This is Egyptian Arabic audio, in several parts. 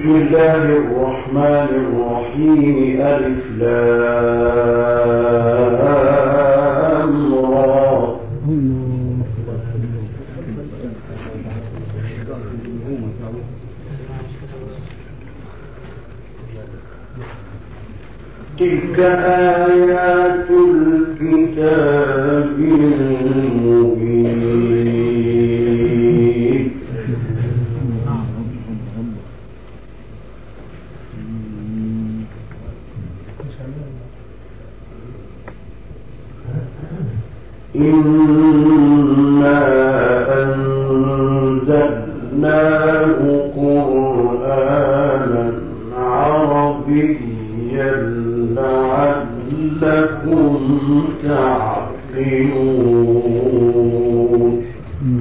بسم الله الرحمن الرحيم ألف لام را تلك آيات الكتاب المبين إنا أنزلناه قرآنا عربيا لعلكم تعقلون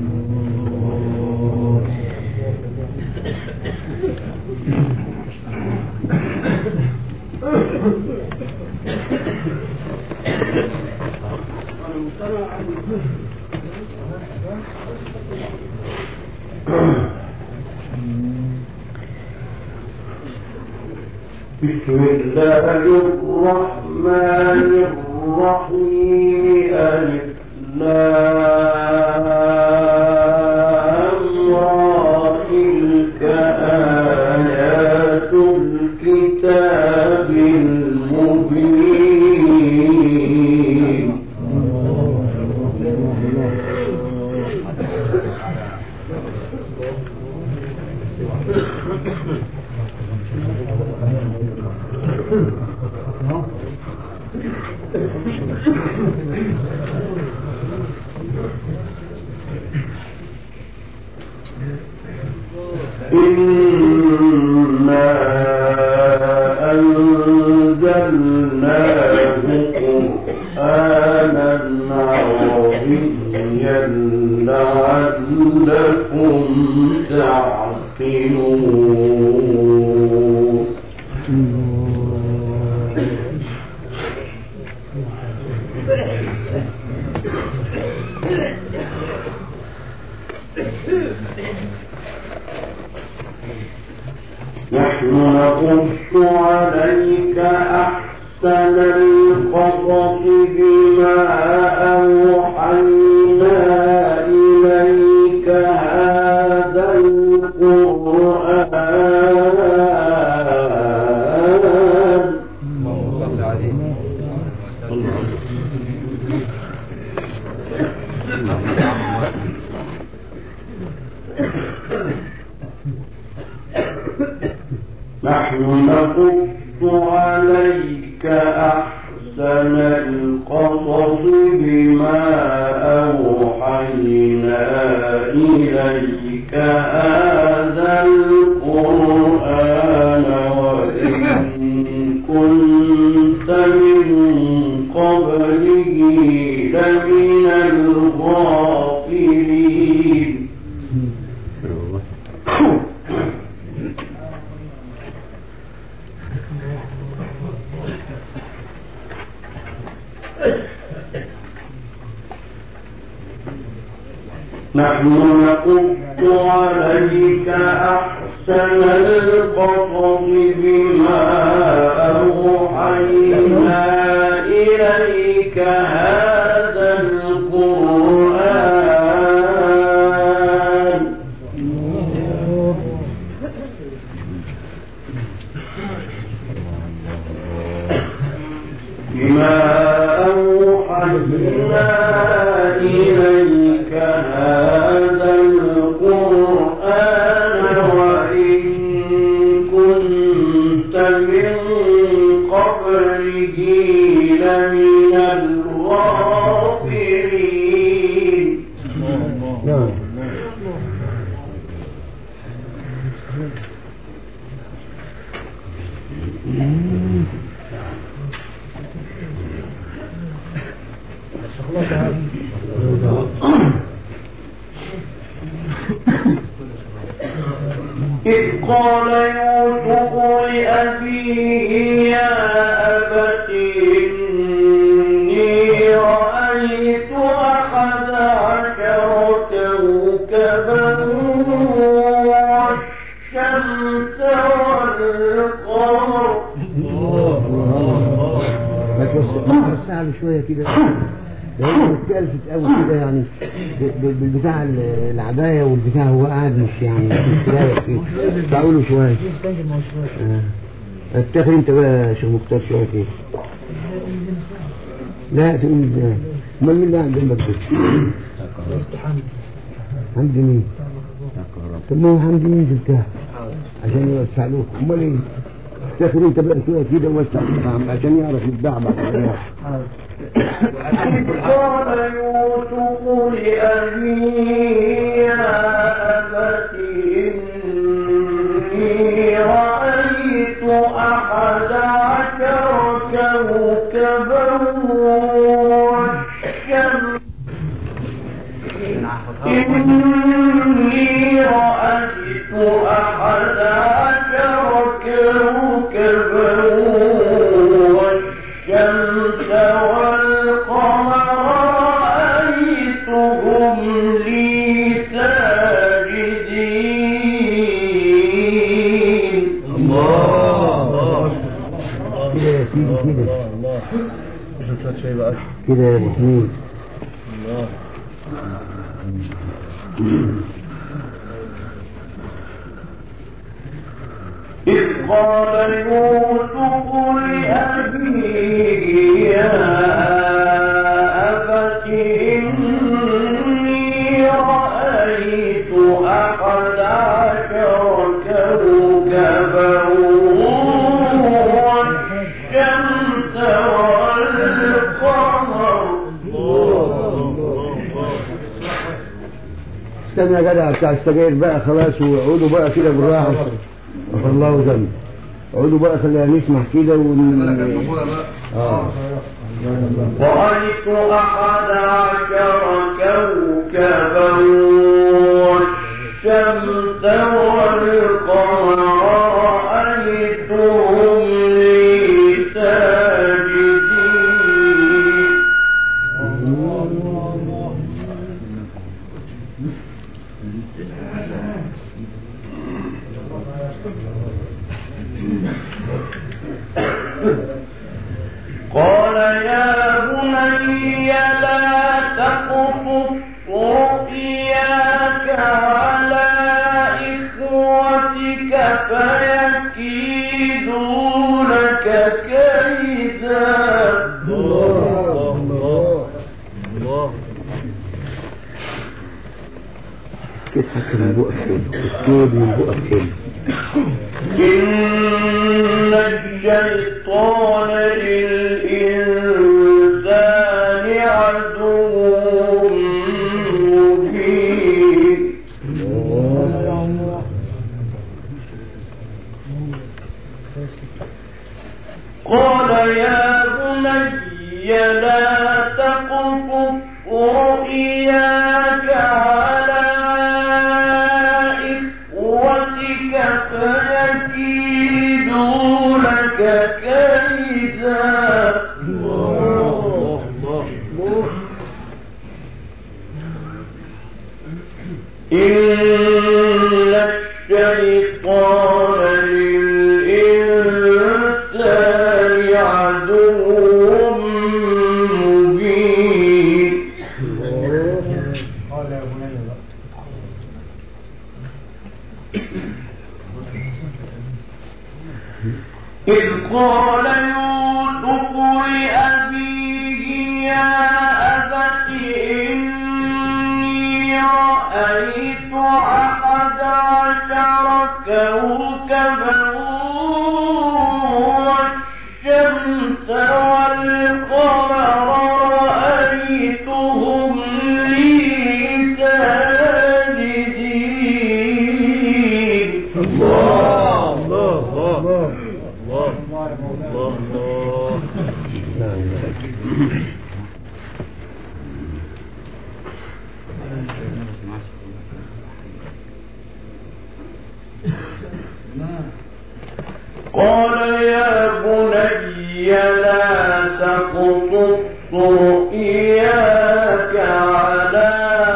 بسم الله الرحمن الرحيم ألف لام را تلك آيات الكتاب المبين إنا أنزلناه قرآنا عربيا لعلكم تعقلون نحن نقص عليك أحسن القصص بما أوحينا إليك هذا القرآن صلى عليه نحن نقص عليك أحسن القصص بما أوحينا إليك هذا القرآن وإن كنت من قبله لمن الغافلين نحن نقص عليك أحسن القصص بما أوحينا إليك هذا القرآن بما أوحينا إليك هذا القرآن وإن كنت من قبله لمن الغافلين إذ قال يوسف لأبيه يا أبت إني رأيت أحد عشر كوكبا والشمس شعر شويه كده ده هو متكلفت قوي كده يعني ب- ب- بالبتاع ال- العبايه والبتاع هو قاعد مش يعني مش رايق فيه تعالوا شويه آه. اتخذ انت بقى يا شيخ مختار شويه كده لا تقوم ازاي امال مين اللي قاعد جنبك ده حمدي مين طب ما هو حمدي مين بتاعه عشان يوسع له امال ايه تاخد انت بقى شويه كده ووسع له عشان يعرف يتباع بعد كده إذ قال يوسف لأبيه يا أبت إني رأيت أحد عشر كوكبا والشمس إني رأيت أحد عشر كوكبا والشمس والقمر رأيتهم لي ساجدين كده يا سيدي كده الله شوف شيء بقى كده يا ابو حميد الله إذ قال يوسف لأبيه يا أبت إني رأيت أحد عشر كوكبا والشمس والقمر استنى يا جدع بتاع السجاير بقى خلاص وقعدوا بقى كده بالراحه غفر الله ذنب اقعدوا بقى خلينا نسمع كده ون... اه رأيت أحد عشر كوكبا والشمس والقمر رأيتهم لي ساجدين قال يا بني لا تقصص رؤياك على إخوتك فيكيدوا لك كيدا الله الله كده حتى من بقك كده كده من بقك كده إن الشيطان للإنسان عدو مبين قال يا بني لا تقصص رؤياك على إخوتك فيكيدوا لك كيدا الله إن الشيطان للإنسان عدو مبين إذ قال يوسف لأبيه يا أبت إني رأيت أحد عشر كوكبا والشمس والقمر رأيتهم لي ساجدين الله الله الله الله نعم قال يا بني لا تقصص رؤياك على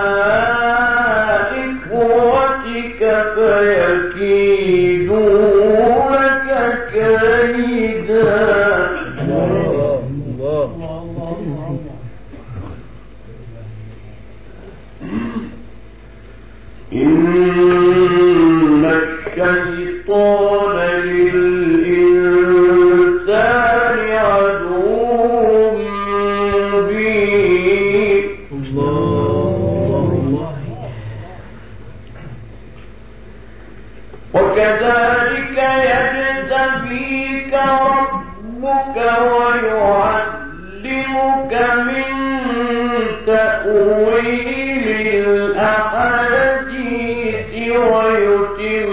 إخوتك فيكيدوا لك كيدا الله وكذلك يجتبيك ربك ويعلمك من تأويل الأحاديث ويتم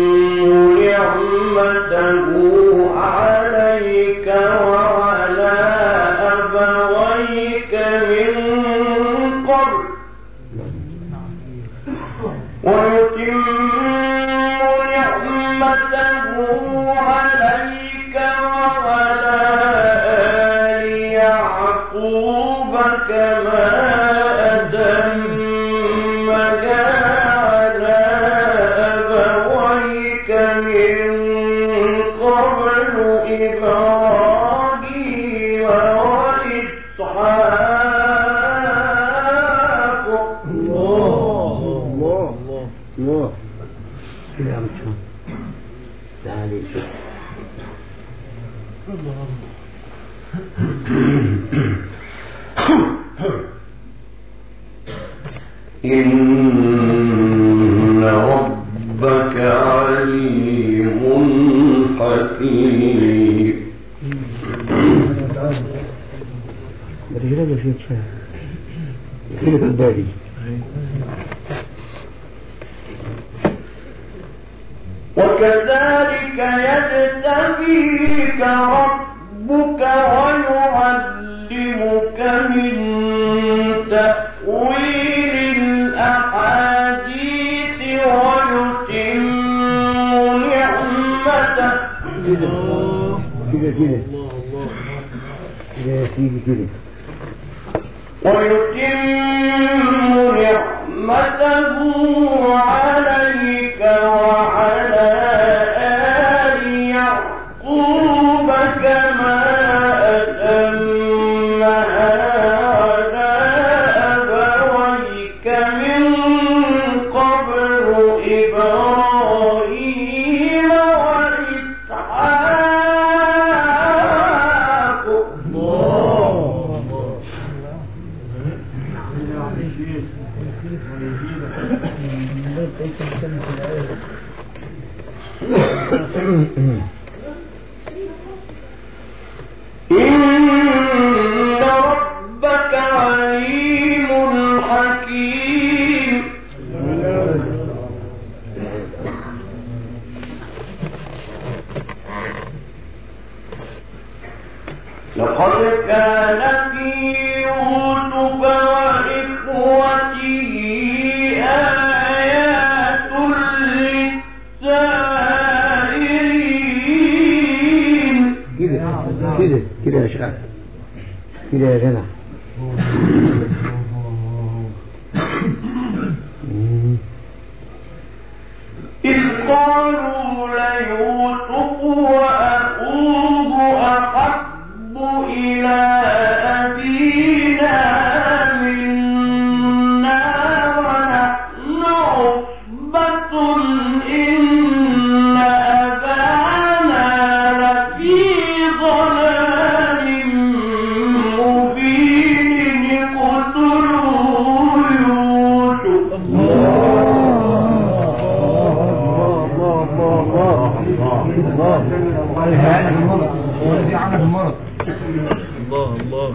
نعمته عليك وعلى أبويك من قبل ويتم نعمته عليك وعلى آل يعقوب كما أتمها على أبويك من قبل إبراهيم وإسحاق الله الله الله كده يا متشون تعالي شوف إن ربك عليم حكيم الرجال ده شيء شاف كده في البادي وكذلك يجتبيك ربك ويعلمك من تأويل الأحاديث ويتم نعمته كده كده كده الله الله كده يا سيدي كده ويتم نعمته عليك وعلى آل يعقوب كما أتمها على أبويك من قبل إبراهيم وإسحاق إن ربك عليم حكيم لقد كان في يوسف وإخوته آيات للسائلين كده كده كده يا شعب كده يا جدع مم. إذ قالوا ليوسف وأخوه أحب إلى أبينا منا ونحن عصبة إن أبانا لفي ضلال مبين اقتلوا يوسف الله الله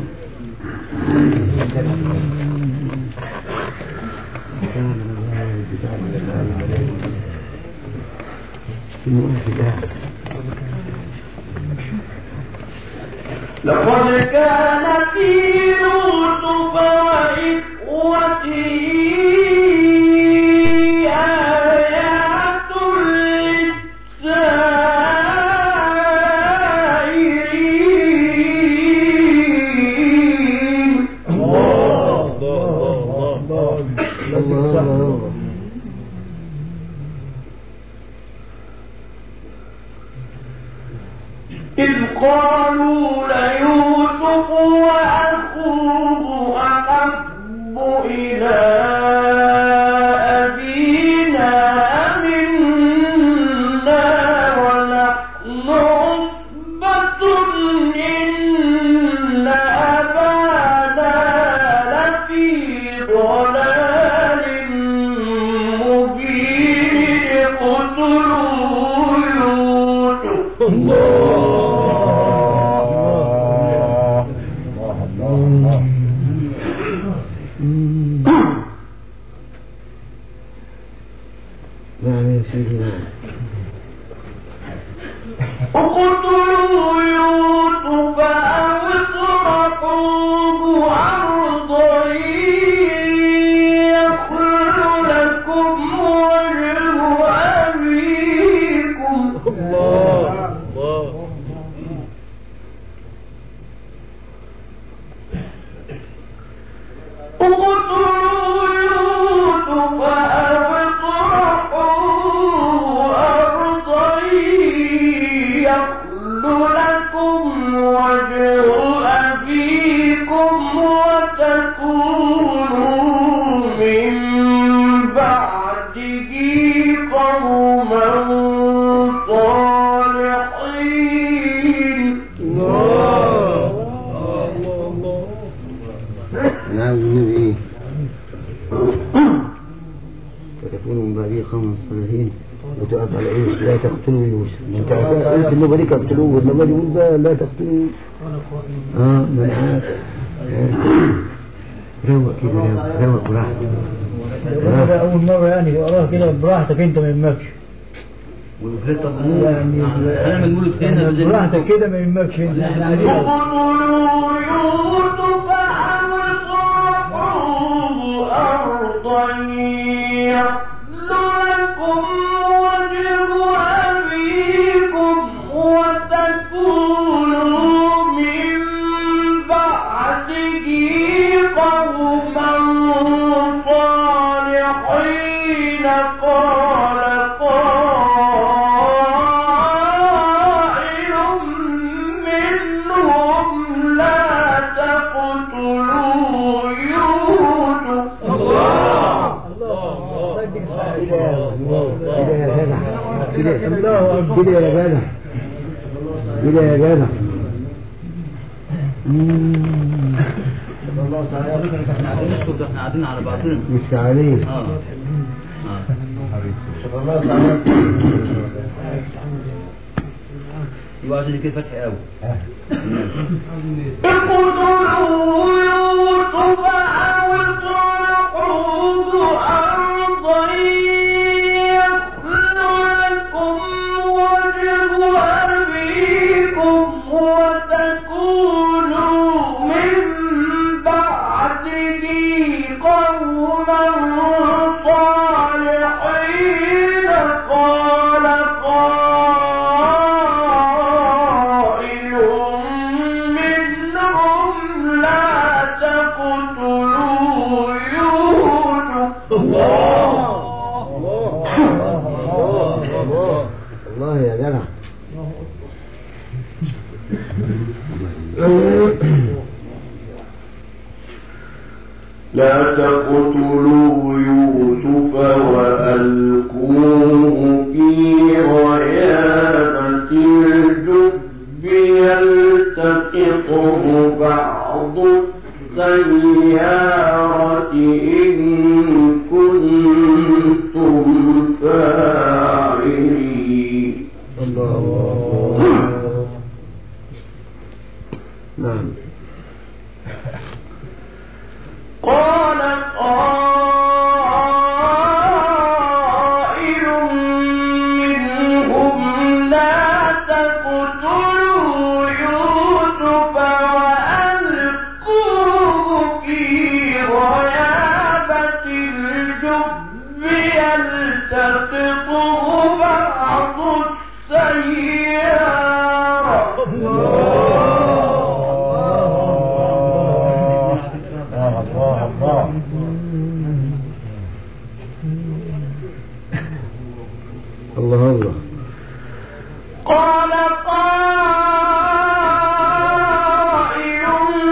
لقد كان في يوسف وإخوته آيات للسائلين الله الله الله الله الله إذ قالوا ليوسف وأخوه أحب إلى أبينا منا ونحن عصبة إن أبانا لفي ضلال مبين اقتلوا نعم يا سيدي نعم اقتلوا يوسف أو اطرحوه أرضا يخل لكم وجه أبيكم الله الله اقتلوا يوسف أو اطرحوه أرضا يخل لكم وجه أبيكم وتكونوا من بعده قوما صالحين الله الله نعم من ايه وتكونوا من بعدي قوم الصالحين وتقف على ايه لا تقتلوا يوسف انت قلت اللغه دي تقتلوه واللغه دي يقول بقى لا تقتلوا اه ما انا عارف روق كده روق روق براحتك هذا أول مرة يعني تقراها كده براحتك أنت ما يهمكش يعني هنعمل مولد تاني زي براحتك كده ما يهمكش أنت إحنا علينا اقتلوا يوسف أو اطرحوه أرضا يخل لكم وجه أبيكم وتكونوا من بعده قوما صالحين قال قائل منهم لا تقتلوا يوسف كده يا جدع كده كده يا جدع كده يا جدع مم. احنا قاعدين على بعضنا مش عليه اه يبقى عشان كده فتح قوي اقتلوا يوسف أو اطرحوه أرضا يخل لكم وجه أبيكم وتكونوا من بعده قوما صالحين قال قائل منهم لا تقتلوا يوسف الله يا جدع لا تقتلوا يوسف وألقوه في غيابة الجب يلتقطه بعض السيارة إن كنتم فاعلين الله نعم قال قائل منهم لا تقتلوا يوسف وألقوه في غيابة الجب يلتقطه بعض السيارة الله الله قال قائل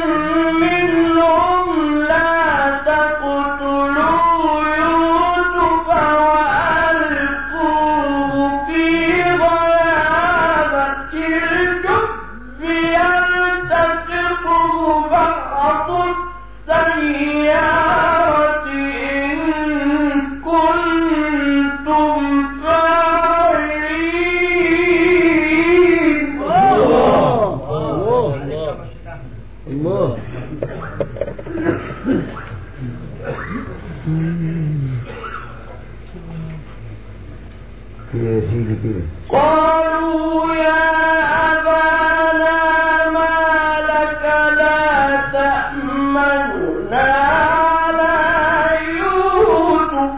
منهم لا تقتلوا يوسف وألقوه في غيابة الجب يلتقطه بعض السيارة إن كنتم فاعلين كده قالوا يا أبانا ما لك لا تأمننا على يوسف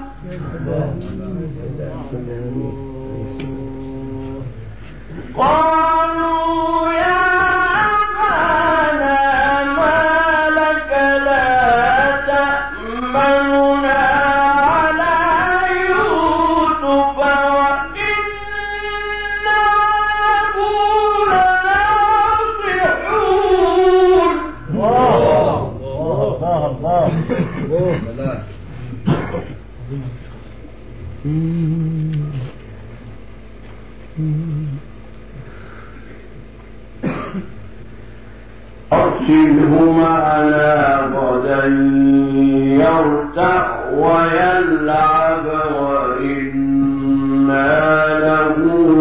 قالوا يا أبانا ما لك لا تأمننا على يوسف وإنا له لناصحون الله الله لا أرسله معنا غدا يرتع ويلعب وإنا له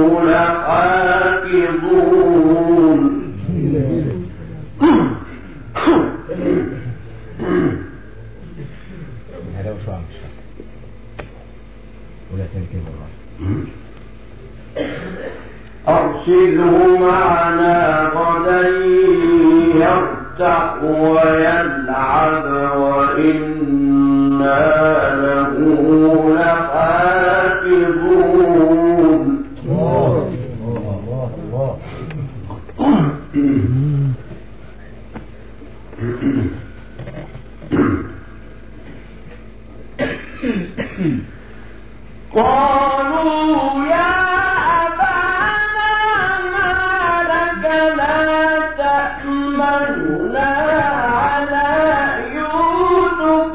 لحافظون هذا وش عم ولا تنكب الراس أرسله معنا غدا يرتع ويلعب وإنا له لحافظون الله الله الله قالوا يا أبانا ما لك لا تأمننا على يوسف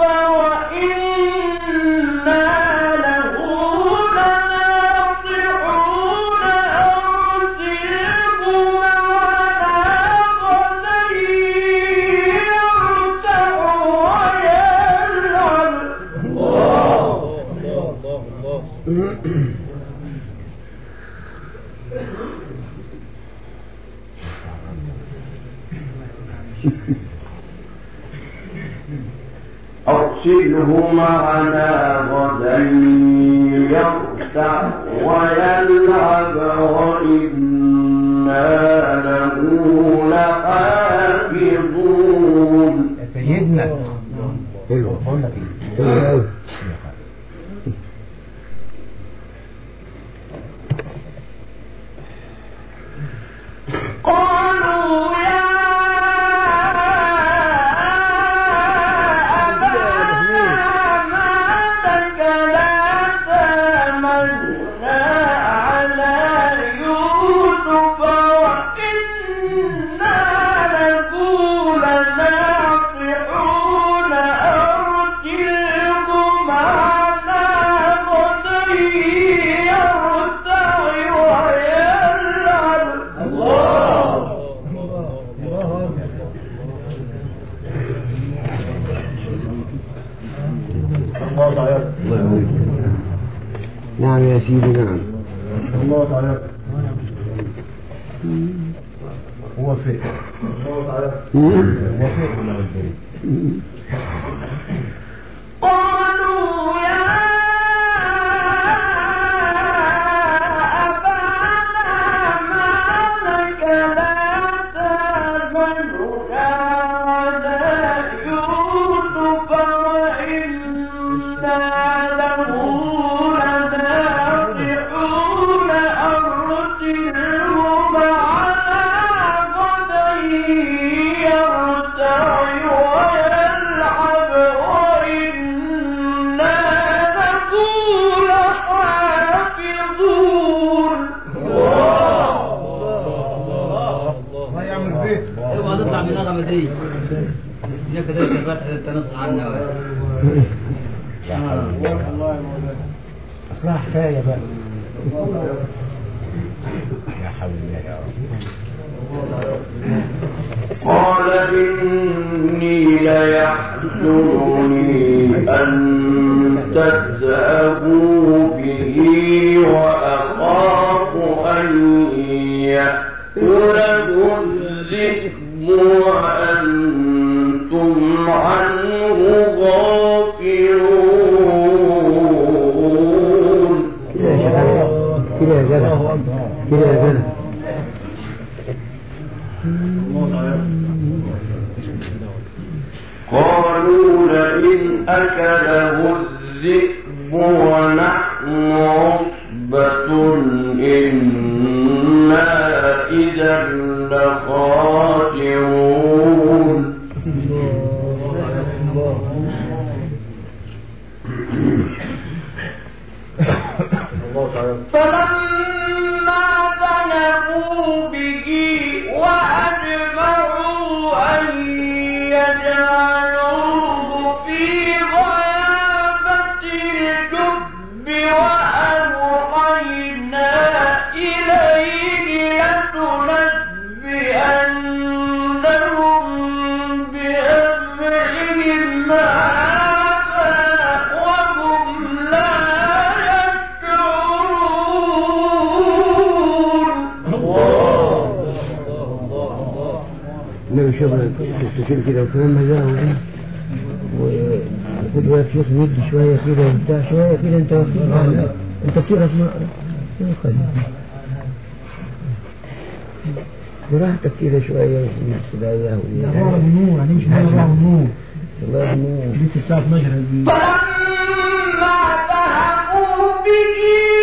وإنا له لناصحون أرسله معنا غدا يرتع ويلعب الله الله أرسله معنا غدا يرتع ويلعب وإنا له لحافظون يا سيدنا حلو بقول لك ايه حلو قوي قالوا يا أبانا ما لك لا تأمنا على يوسف وإنا له لناصحون أرسله معنا غدا يرتع ويلعب الله الله الله تعالى الله يعينك نعم يا سيدي نعم الله تعالى هو فين الله تعالى هو فين قالوا يا أبانا ما لك لا تأمننا على يوسف وإنا له لناصحون أرسله معنا غدا يرتع ويلعب وإنا له لحافظون الله يعمل فيه اوعى تطلع من النغمة دي هي كذلك الفتح التنص عنا اصلها حكايه بقى يا حول الله يا رب قال إني ليحزنني أن تذهبوا به وأخاف أن يأكله الذئب وأنتم عنه غافلون كده يا جدع كده يا جدع كده يا جدع قالوا لئن أكله الذئب ونحن عصبة إنا إذا لخاسرون فلما ذهبوا به وأجمعوا أن يجعلوه في غيابة الجب وأوحينا إليه لتنبئنهم بأمرهم هذا وهم لا يشعرون النبي شوف تشيل كده وكلام ذا وخد بالك شيخ مد شوية كده وبتاع شوية كده انت واخد بالك. انت بتقرا في مقرا يا خلي براحتك كده شوية وسمع سبايا لا هو ابو نور هنمشي هو ابو نور الله ينور لسه الساعة 12 هدي. فلما ذهبوا به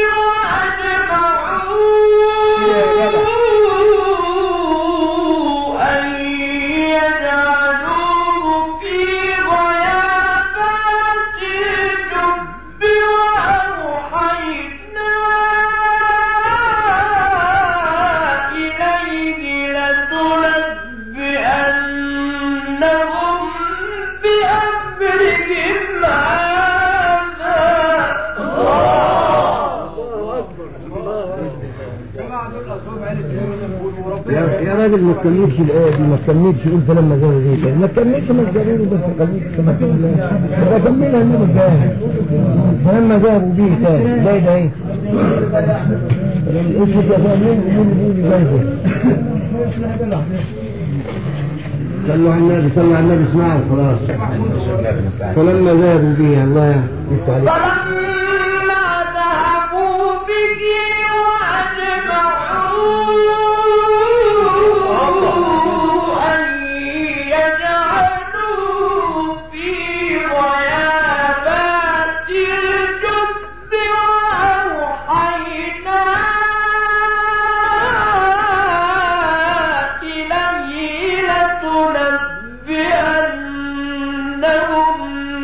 وأجمعوا أن يجعلوه في غيابات الجب وأوحينا إليه لتنبئنهم بأمرهم هذا يا يا راجل ما تكملش الآية دي ما تكملش قول فلما زال ريحا ما تكملش ما تجربوا بس خليك كما تقول لا كملها النبي الجاهل فلما ذهبوا به تاني زي ده ايه اسكت يا فاهمين قول قول جايبه صلوا على النبي صلوا على النبي اسمعوا خلاص فلما ذهبوا به الله يفتح عليك فلما ذهبوا به وأجمعوا أن يجعلوه في غيابات الجب وأوحينا إليه لتنبئنهم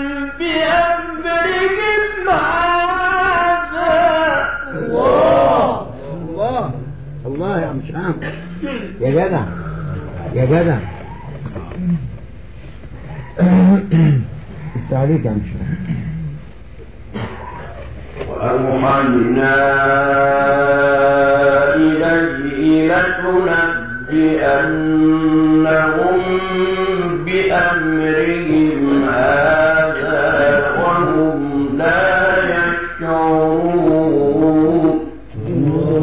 بأمرهم هذا الله يا عم شام يا جدع يا جدع انت عليك يا عم شام وأوحينا إليه لتنبئنهم بأمرهم هذا وهم لا يشعرون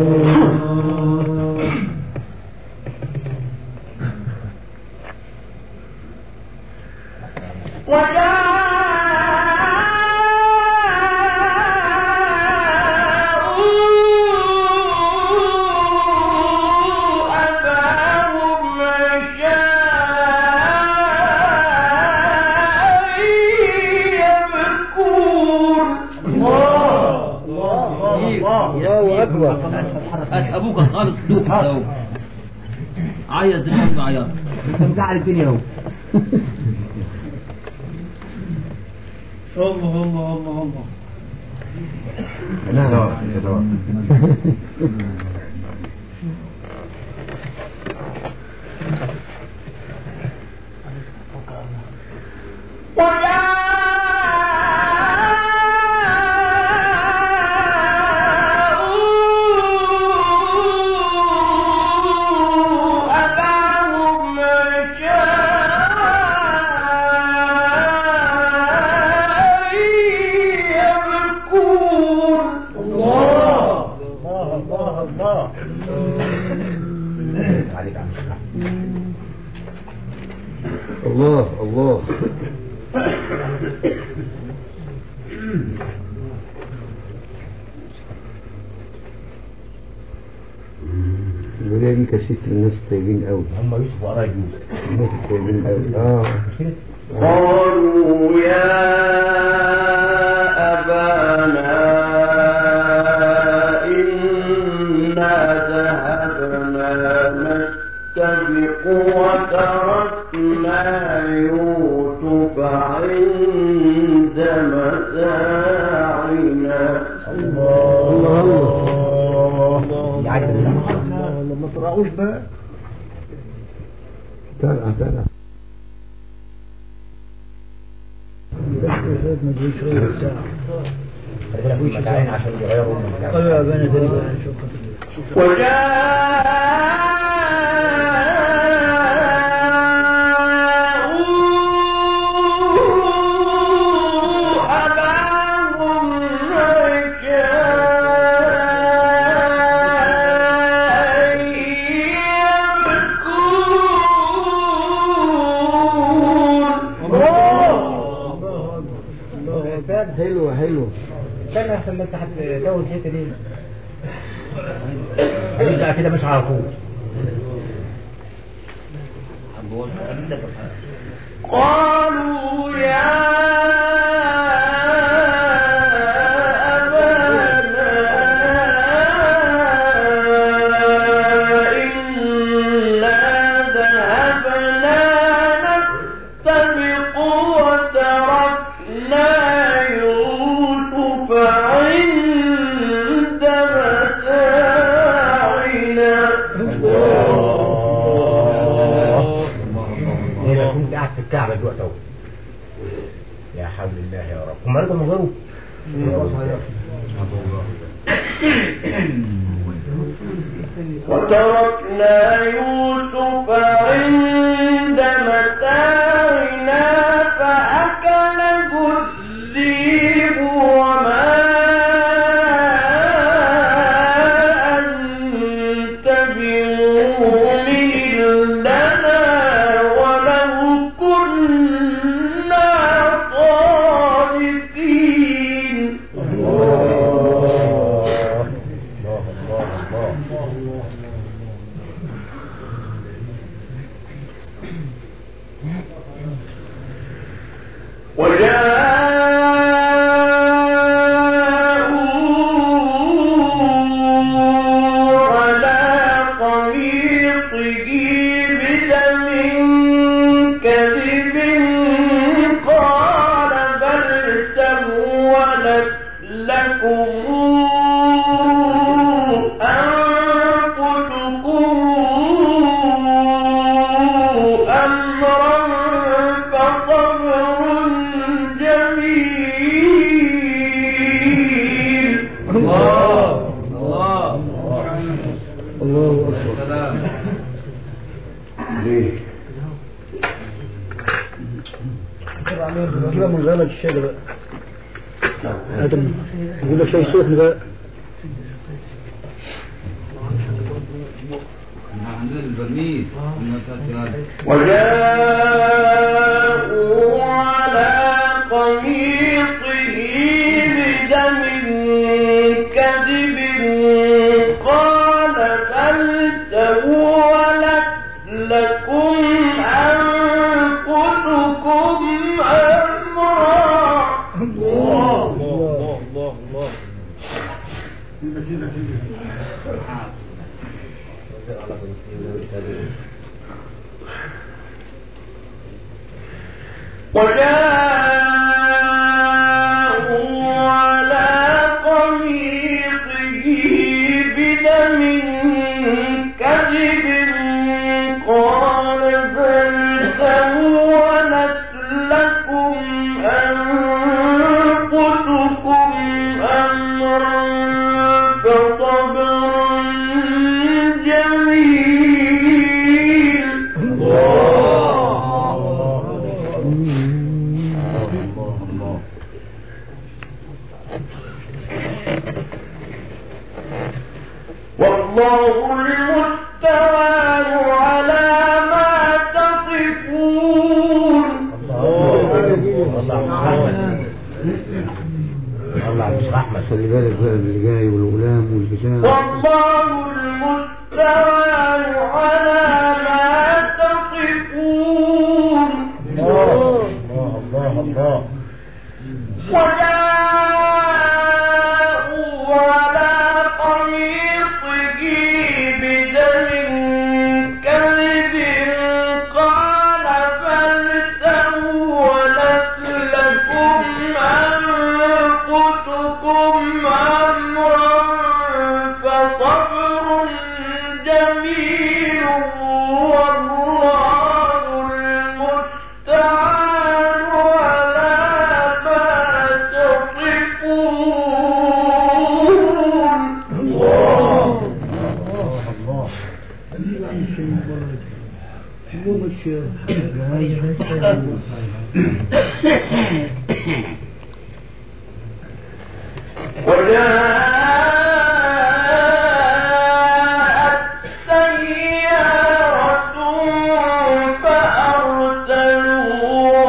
وجاءوا أباهم عشاء يبكون الله اكبر هات ابوك خالص دوك اهو عيط زي ما عيط انت مزعل الدنيا اهو الله الله الله الله نعم وجاءوا أباهم عشاء يبكون الله الله الله الله الله الولاية دي كانت ست من الناس الطيبين قوي هم يوسف وقرايب يوسف الناس الطيبين قوي اه مش كده؟ قالوا يا أبانا إنا ذهبنا نستبق وتركنا يوسف عند متاعنا الله الله. يعجب ما تقرأوش بقى ترى ترى ما تجيش غير الساعة خلي بالك من المتاعين عشان يغيروا من المتاعين. قالوا يا بني تريد وجاءوا أباهم عشاء يبكون حلوة حلوة استنى احسن بس هتزود الحته دي هتبدا كده مش على طول قالوا يا أبانا إنا ذهبنا نستبق وتركنا يوسف عند متاعنا زي ما كنت قاعد في الكعبه دلوقتي اهو يا حول الله يا رب هم رجعوا من غيره وتركنا يوسف عند متاعنا فأكله الذئب وما أنت بمؤمن لنا ولو كنا صادقين الله الله الله الله وجاءوا على قميصه بدم كذب قال بل سولت لكم أنفسكم أمرا فصبر جميل الله الله الله أكبر سلام ليه؟ نجيبها من غير الشاي ده بقى هاتم نجيب لك شاي سخن بقى عندنا البرميل وجاءوا على قميصه بدم كذب قال بل سولت لكم أنفسكم أمرا الله الله الله الله وجاءوا على قميصه بدم كذب قال بل سولت لكم أنفسكم أمرا فصبر جميل والله المستعان على ما تصفون الله مش رحمة خلي بالك بقى من اللي جاي والغلام والبتاع والله المستعان أمر جميل والله المستعان على ما تصفون وجاءت سيارة فأرسلوا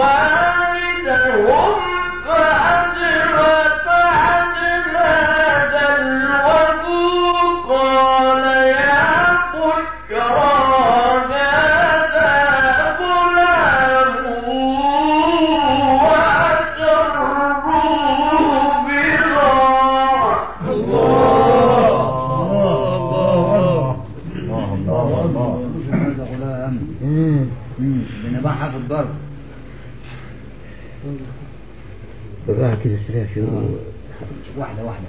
واردهم فأدلى فأدلى دلوه قال يا بشرى هذا غلام وأسروه بضاعة هذا غلام بنباحها في الضرب بالراحة كده سريع شنو واحدة واحدة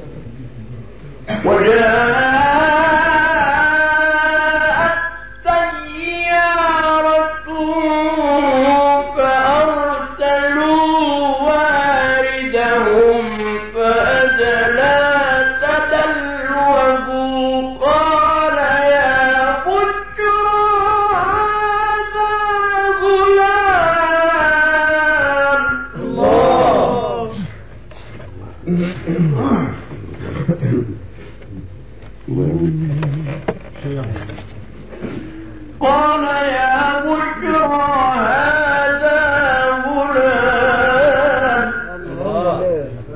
وجاءت سيارة فأرسلوا واردهم فأدلى تدلوه قال يا بشرى هذا غلام الله قال يا بشرى هذا غلام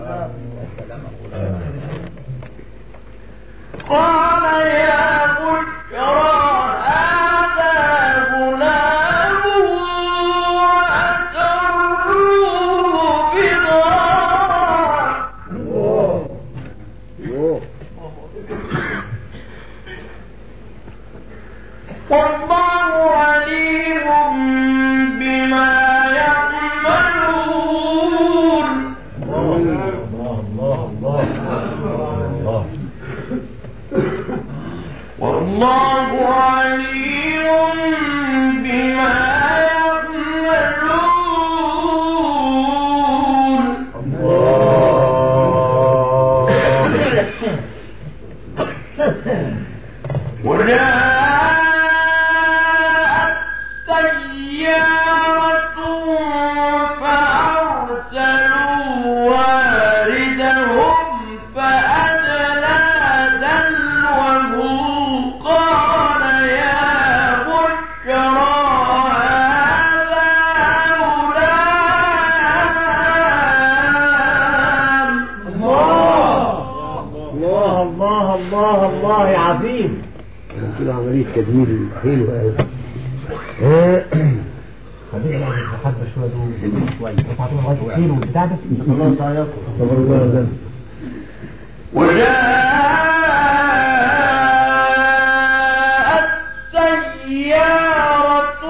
قال يا بشرى هذا غلام وأسروه بضاعة والله عليم بما يعملون والله عليم بما يعملون وجاءت سيارة فأرسلوا واردهم فأدلى دلوه قال يا بشرى هذا غلام الله الله الله الله يا عظيم كده عملية تجميل حلوة أوي خلينا نحب شويه دول شويه وتعطينا لغايه الخير والبتاع ده الله يطيقكم صبر الله ده وجاءت سيارة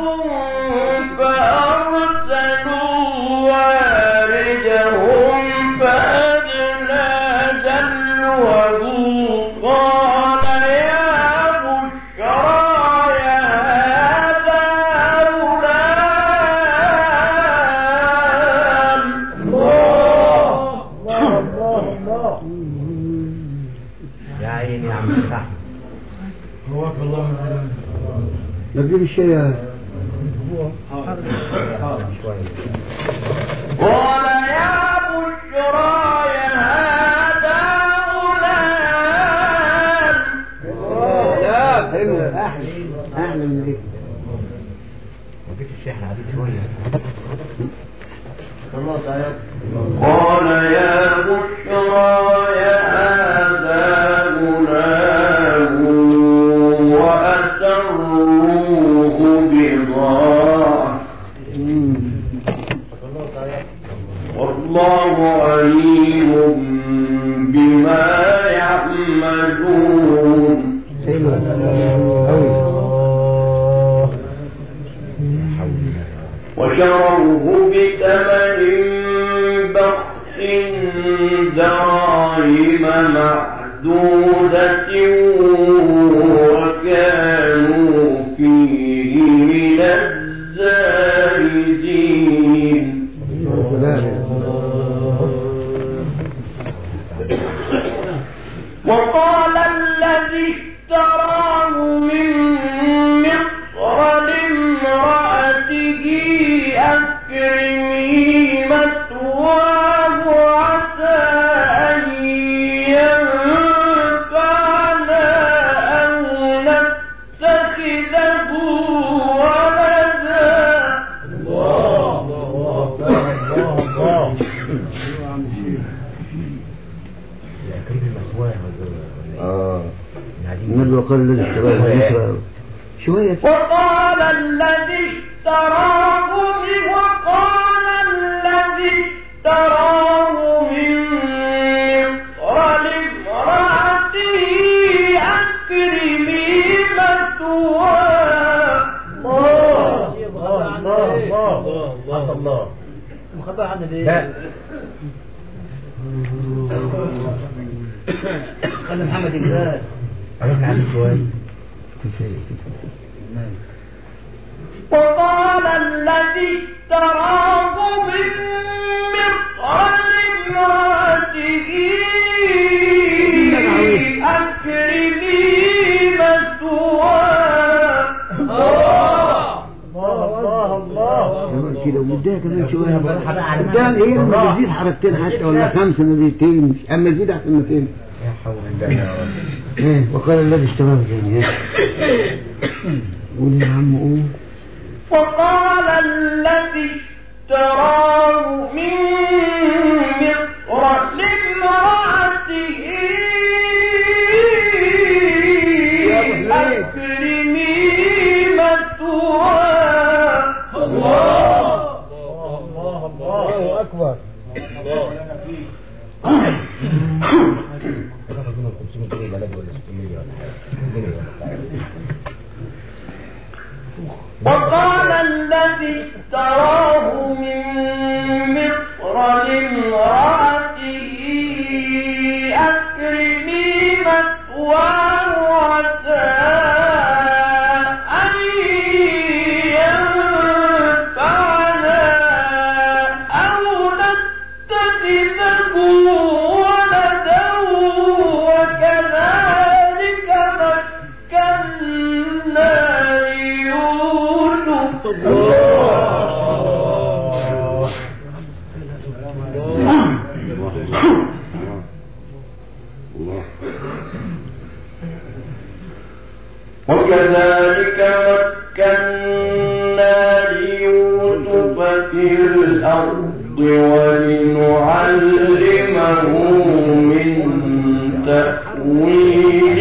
فأرسلوا واردهم فأدلى دلوه قال يا بشرى يا هذا غلام يا عيني يا عم فتحي ما تجيب الشاي يا شويه قال يا بشرى يا هذا غلام لا حلو أحلى أحلى من دي وديك الشحن عليك شويه قال يا بشرى يا هذا غلام وأسروه بضاعة والله عليم بما يعملون حلو أوي وشروه بثمن بخس دراهم معدودة اشتراه من مصر لامرأته أكرمي مثواه عسى أن ينفعنا أو نتخذه ولدا الله الله يا كريم المسواه اه عايزين النبي وقال الذي اشتراه من مصر شوية وقال الذي اشتراه من وقال الذي اشتراه من مصر لامرأته أكرمي مثواه الله الله الله الله الله مخبر عنه ليه؟ لا خلي محمد يقدر عرفنا عنه شوية وقال الذي اشتراه من مصر لامرأته أكرمي مثواه الله الله الله كده ومديها كمان شوية بالراحة بقى على ده مهلك. ايه لما بالراحة. تزيد حركتين حتى ولا خمسة مديتين مش اما تزيد احسن ما تين يا حول الله يا رب ايه وقال الذي اشتراه ثاني ايه قول يا عم قول وقال الذي اشتراه من مصر لامرأته أكرمي مثواه الله الله الله أكبر تاخد منهم 500 جنيه بلدي ولا 600 ولا حاجه جنيه ولا بتاع. وقال الذي اشتراه من مصر لامرأته أكرمي مثواه عسى أن ينفعنا أو نتخذه ولدا وكذلك مكنا ليوسف وكذلك مكنا ليوسف في الأرض ولنعلمه من تأويل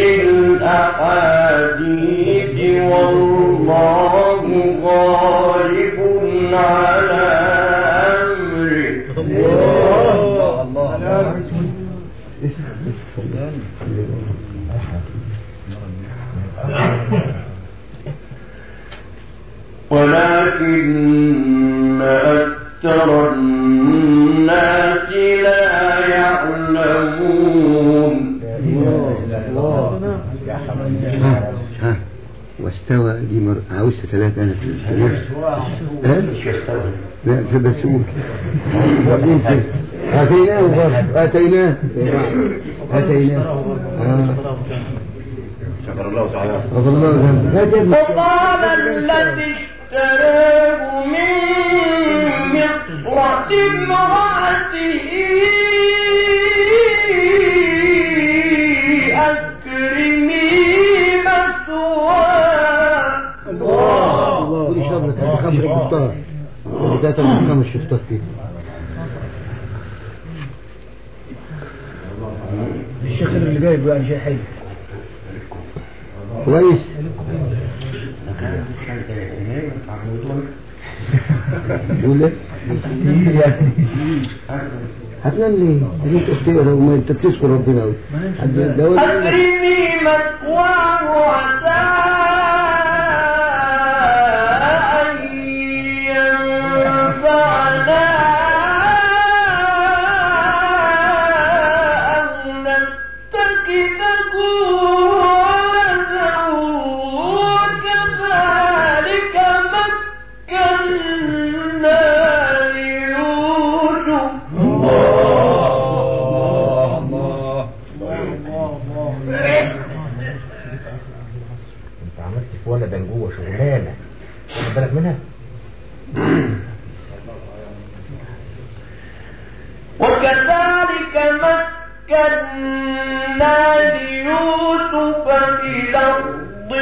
الأحاديث والله غالب على أمره الله الله ولكن أكثر الناس لا يعلمون يا حول الله يا ها رب ها واستوى دي مر... عاوزها ثلاثة أنا في نفس ها؟ لا تبسوه وبعدين في- آتيناه برضه آتيناه آتيناه آه. شكر الله تعالى غفر الله ذنبه لا تبني وقال الذي اشتراه من مصر لامرأته أكرمي مثواه كل شهر لك خمس شفطات بداية من خمس شفطات فيه الشيخ اللي جاي بقى شيء حلو كويس يقول ايه؟ هتنام ليه؟ انت بتقرا وما انت بتذكر ربنا قوي ده ولا- أكرمي مثواه عسى أن ينفعنا أو نتخذه ولدا وكذلك مكنا ليوسف عملت في ولدا جوه شغلانه واخد بالك منها وكذلك مكنا ليوسف في الأرض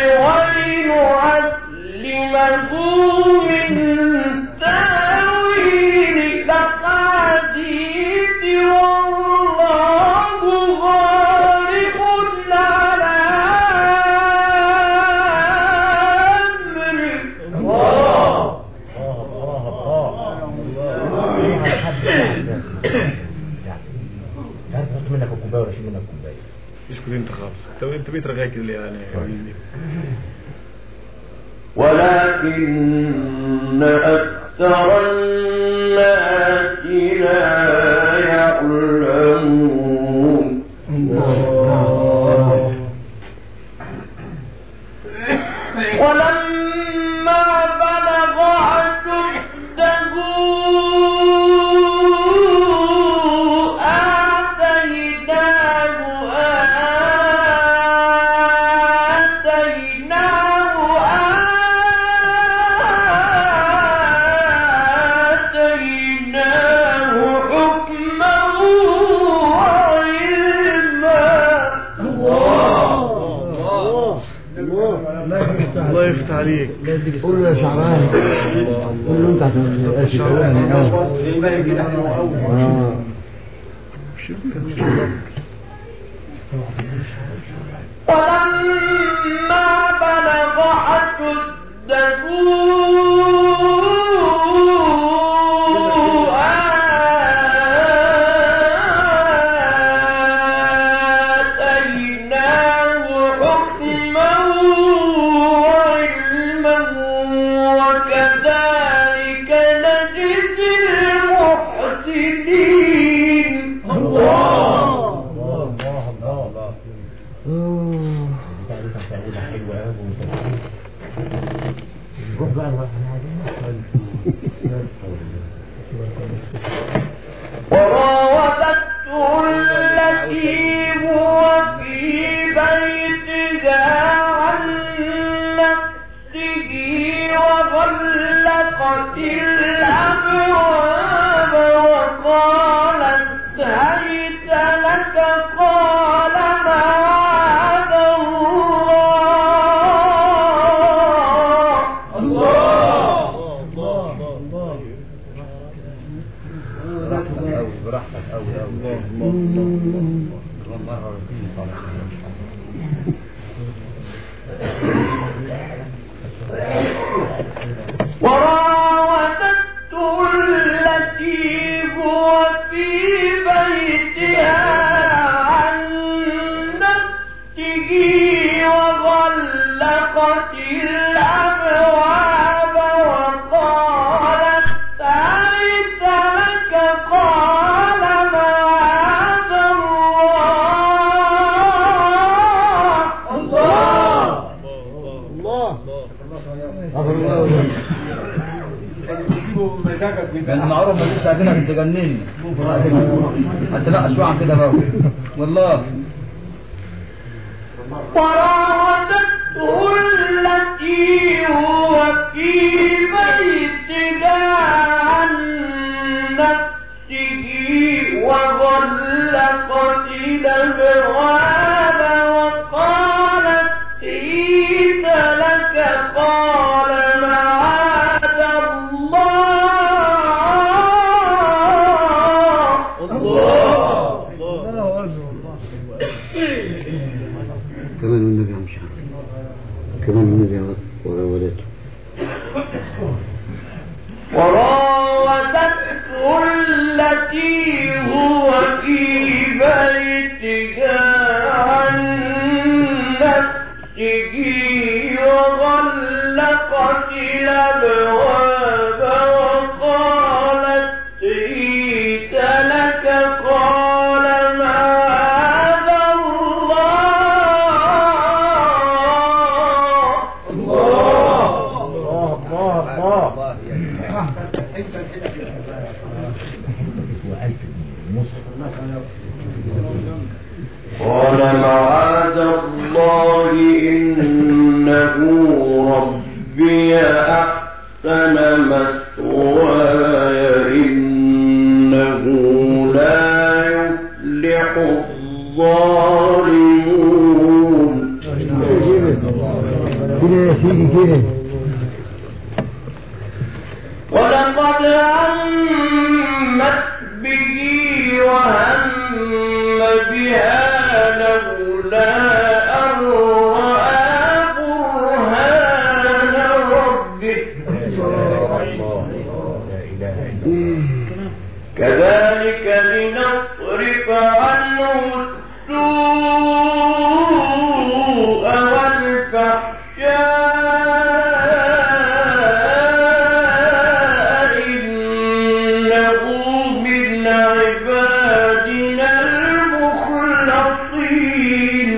ولنعلمه من تأويل الأحاديث والله غالب على أمره الله الله تعرف احط منك الكوبايه ولا اشيل منك الكوبايه اسكت انت خالص انت انت بقيت رغاي كده ليه يعني يا حبيبي ولكن أكثر الناس لا يعلمون ولما بلغ أشده آتيناه آتيناه آتيناه حكما وعلما الله يفتح عليك قول له يا شعبان قول له انت عشان ما تبقاش كلامي اه ولما بلغ أشده آتيناه حكما وعلما وكذلك نجزي المحسنين الله الله الله آه. بتاع دي كان تعملها حلوه قوي روح بقى نروح انا عايزين وراودته التي هو في بيتها عن نفسه وغلقت الأبواب وقالت هيت لك قال معاذ الله براحتك قوي قوي وراودته التي هو في بيتها عن نفسه وغلقت الأبواب وقالت تعرف لك قال معاذ الله الله غفر الله لك. كان معروف ما لسه عايزينك انت تجنني هتنقش شويه عن كده بقى والله وراودته التي هو في بيتها عن نفسه وغلقت الأبواب وقالت إيد لك قال معاذ الله الله كمان النبي عم شعب كمان النبي وراودته وراودته التي هو في بيتها عن نفسه وغلقت الأبواب وقالت إيت لك قال معاذ الله وألف مصر قال معاذ الله إنه ربي أحسن مثواي إنه لا يفلح الظالمون كده يا سيدي كده ولقد همت به وهم بها لولا أن رأى برهان ربه كذلك لنصرف عنه السوء والفحشاء إنه من عبادنا المخلصين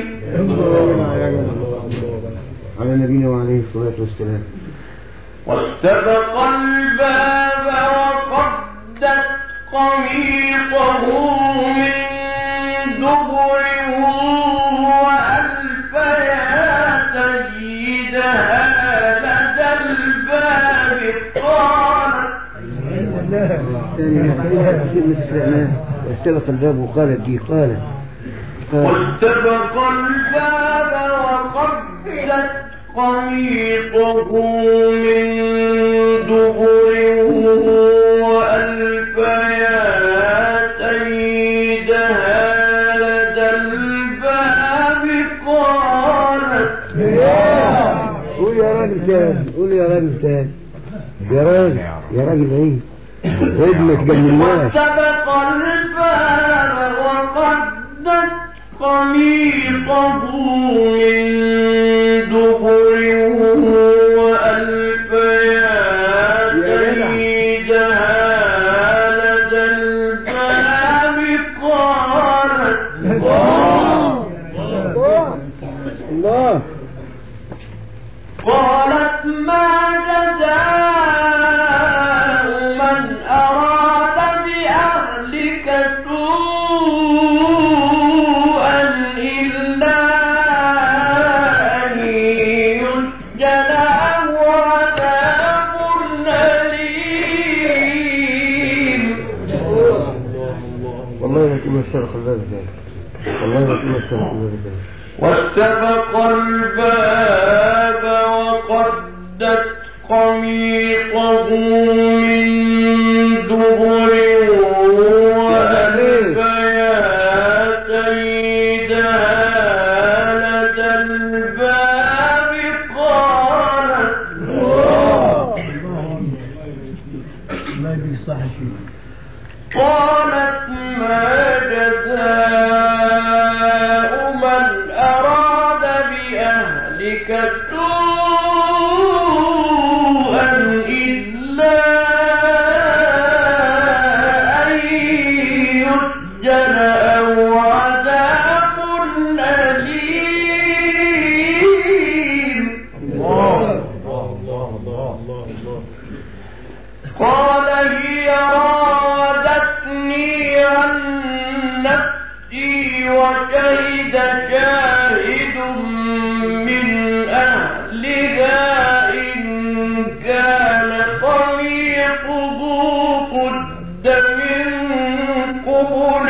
على نبينا وعليه الصلاة والسلام واستبق الباب وقدت قميصه من دبر وألف يا سيدها لدى الباب قالت ثاني كلمة استئناف واستبق الباب وقالت دي قالت قالت واستبق الباب وقدت قميصه من دبر وألف يا سيدها لدى الباب قالت قول يا راجل تاني قول يا راجل تاني يا راجل يا راجل ايه ابنك جنناش واستبق الباب وقدت قميصه من دبر وألف يا سيدها لدى الباب قالت الله قالت ما جزاء من أراد بأهلك سوءا إلا أن يسجن أو عذاب أليم والله لا تقول الشرق الباب تاني والله لا تقول الشرق الباب تاني واستبق الباب وقدت قميصه من دبر وألف يا سيدها لدى الباب قالت قالت ما جزاء من أراد بأهلك سوءا إلا أن يسجن أو عذاب أليم قال هي راودتني عن نفسي وشهد شاهد من أهلها إن كان طريقه قد من قبل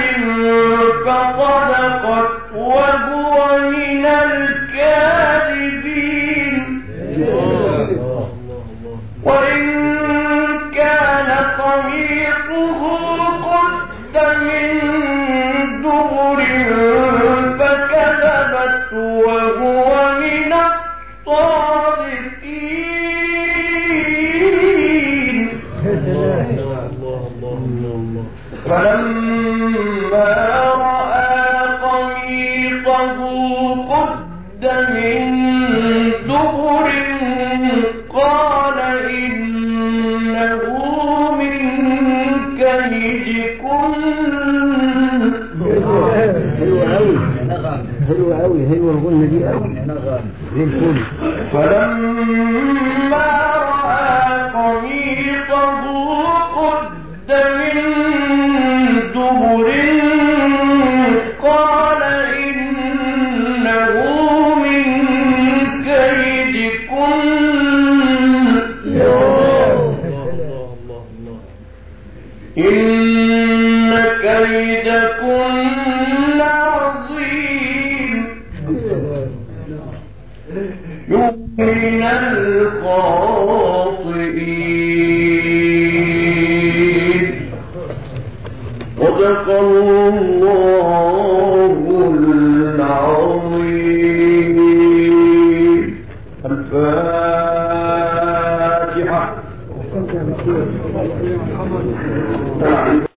فصدقت وهو من الكاذبين وإن كان قميصه قد من دبر فكذبت وهو من الصادقين فلما رأى قميصه قد من دبر قال إنه من كيدكن حلوة أوي حلوة أوي حلوة الغنة دي أوي زي الفل فلما رأى قميصه قد من دبر قال إنه من كيدكن من الخاطئين صدق الله العظيم الفاتحة